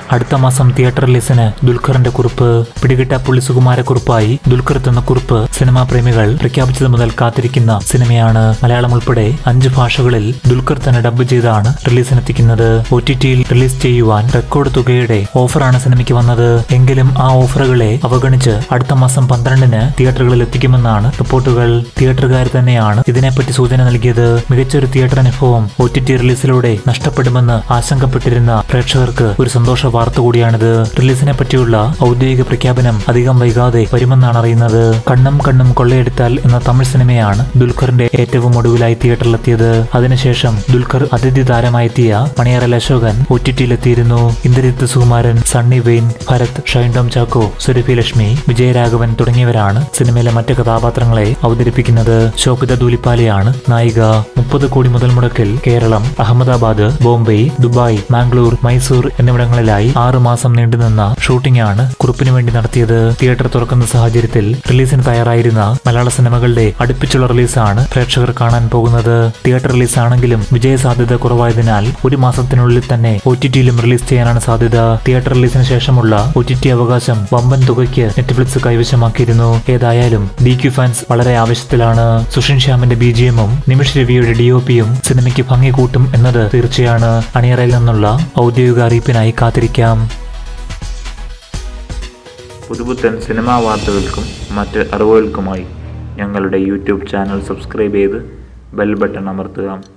അടുത്ത മാസം തിയേറ്റർ റിലീസിന് ദുൽഖറിന്റെ കുറിപ്പ് പിടികിട്ട പുള്ളി സുകുമാരക്കുറിപ്പായി ദുൽഖർ എത്തുന്ന കുറിപ്പ് സിനിമാ പ്രേമികൾ പ്രഖ്യാപിച്ചത് മുതൽ കാത്തിരിക്കുന്ന സിനിമയാണ് മലയാളം ഉൾപ്പെടെ അഞ്ച് ഭാഷകളിൽ ദുൽഖർ തന്നെ ഡബ് ചെയ്താണ് റിലീസിനെത്തിക്കുന്നത് ഒ ടി ടിയിൽ റിലീസ് ചെയ്യുവാൻ റെക്കോർഡ് തുകയുടെ ഓഫറാണ് സിനിമയ്ക്ക് വന്നത് എങ്കിലും ആ ഓഫറുകളെ അവഗണിച്ച് അടുത്ത മാസം പന്ത്രണ്ടിന് തിയേറ്ററുകളിൽ എത്തിക്കുമെന്നാണ് റിപ്പോർട്ടുകൾ തിയേറ്ററുകാർ തന്നെയാണ് ഇതിനെപ്പറ്റി സൂചന നൽകിയത് മികച്ചൊരു തിയേറ്റർ അനുഭവം ഒ ടി ടി റിലീസിലൂടെ നഷ്ടപ്പെടുമെന്ന് ആശങ്കപ്പെട്ടിരുന്ന പ്രേക്ഷകർക്ക് ഒരു സന്തോഷ വാർത്ത കൂടിയാണിത് റിലീസിനെ പറ്റിയുള്ള ഔദ്യോഗിക പ്രഖ്യാപനം അധികം വൈകാതെ വരുമെന്നാണ് അറിയുന്നത് കണ്ണും കണ്ണും കൊള്ളയെടുത്താൽ എന്ന തമിഴ് സിനിമയാണ് ദുൽഖറിന്റെ ഏറ്റവും ഒടുവിലായി തിയേറ്ററിലെത്തിയത് അതിനുശേഷം ദുൽഖർ അതിഥി താരമായെത്തിയ മണിയറൽ അശോകൻ ഒ ടി ടിയിലെത്തിയിരുന്നു ഇന്ദ്രജിത്ത് സുകുമാരൻ സണ്ണി വെയിൻ ഭരത് ഷൈൻ ടോം ചാക്കോ സുരഭി ലക്ഷ്മി വിജയരാഘവൻ തുടങ്ങിയവരാണ് സിനിമയിലെ മറ്റ് കഥാപാത്രങ്ങളെ അവതരിപ്പിക്കുന്നത് ശോഭിത ദൂലിപ്പാലയാണ് നായിക മുപ്പത് കോടി മുതൽ മുടക്കിൽ കേരളം അഹമ്മദാബാദ് ബോംബെ ദുബായ് മാംഗ്ലൂർ മൈസൂർ എന്നിവിടങ്ങളിലായി ആറു മാസം നീണ്ടുനിന്ന ഷൂട്ടിംഗ് ആണ് കുറിപ്പിന് വേണ്ടി നടത്തിയത് തിയേറ്റർ തുറക്കുന്ന സാഹചര്യത്തിൽ റിലീസിന് തയ്യാറായിരുന്ന മലയാള സിനിമകളുടെ അടുപ്പിച്ചുള്ള റിലീസാണ് പ്രേക്ഷകർ കാണാൻ പോകുന്നത് തിയേറ്റർ റിലീസ് ആണെങ്കിലും വിജയ സാധ്യത കുറവായതിനാൽ ഒരു മാസത്തിനുള്ളിൽ തന്നെ ഒ ടി ടിയിലും റിലീസ് ചെയ്യാനാണ് സാധ്യത തിയേറ്റർ റിലീസിന് ശേഷമുള്ള ഒ ടി ടി അവകാശം വമ്പൻ തുകയ്ക്ക് നെറ്റ്ഫ്ലിക്സ് കൈവശമാക്കിയിരുന്നു ഏതായാലും ഡി ക്യു ഫാൻസ് വളരെ ആവശ്യത്തിലാണ് സുഷിൻ ശ്യാമിന്റെ ബി ജി എമ്മും നിമിഷ് രവിയുടെ ഡി ഒ പിയും സിനിമയ്ക്ക് ഭംഗി കൂട്ടും എന്നത് തീർച്ചയാണ് അണിയറയിൽ നിന്നുള്ള ഔദ്യോഗിക അറിയിപ്പിനായി കാത്തിരിക്കാം പുതുപുത്തൻ സിനിമാ വാർത്തകൾക്കും മറ്റ് അറിവുകൾക്കുമായി ഞങ്ങളുടെ യൂട്യൂബ് ചാനൽ സബ്സ്ക്രൈബ് ചെയ്ത് ബെൽ ബട്ടൺ അമർത്തുക